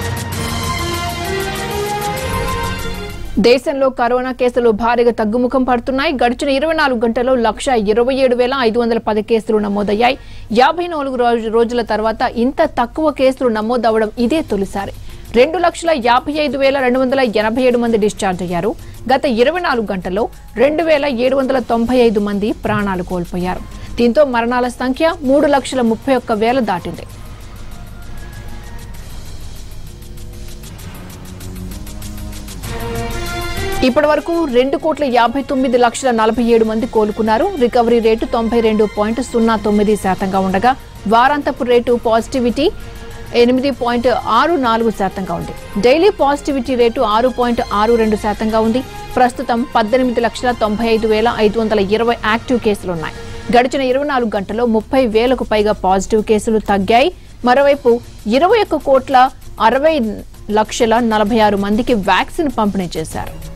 దేశంలో కరోనా కేసులు భారీగా తగ్గుముఖం పడుతున్నాయి గడిచిన ఇరవై నాలుగు గంటల్లో లక్ష ఇరవై ఏడు వేల ఐదు వందల పది కేసులు నమోదయ్యాయి యాభై నాలుగు రోజు- రోజుల తర్వాత ఇంత తక్కువ కేసులు నమోదవడం ఇదే తొలిసారి రెండు లక్షల యాభై ఐదు వేల రెండు వందల ఎనభై ఏడు మంది డిశ్చార్జ్ అయ్యారు గత ఇరవై నాలుగు గంటల్లో రెండు వేల ఏడు వందల తొంభై ఐదు మంది ప్రాణాలు కోల్పోయారు దీంతో మరణాల సంఖ్య మూడు లక్షల ముప్పై ఒక్క వేల దాటింది ఇప్పటి వరకు రెండు కోట్ల యాభై తొమ్మిది లక్షల నలభై ఏడు మంది కోలుకున్నారు రికవరీ రేటు తొంభై రెండు పాయింట్ సున్నా తొమ్మిది శాతంగా ఉండగా వారాంతపు రేటు పాజిటివిటీ ఎనిమిది పాయింట్ ఆరు నాలుగు శాతంగా ఉంది డైలీ పాజిటివిటీ రేటు ఆరు పాయింట్ ఆరు రెండు శాతంగా ఉంది ప్రస్తుతం పద్దెనిమిది లక్షల తొంభై ఐదు వేల ఐదు వందల ఇరవై యాక్టివ్ కేసులున్నాయి గడిచిన ఇరవై నాలుగు గంటల్లో ముప్పై వేలకు పైగా పాజిటివ్ కేసులు తగ్గాయి మరోవైపు ఇరవై ఒక్క కోట్ల అరవై లక్షల నలభై ఆరు మందికి వ్యాక్సిన్ పంపిణీ చేశారు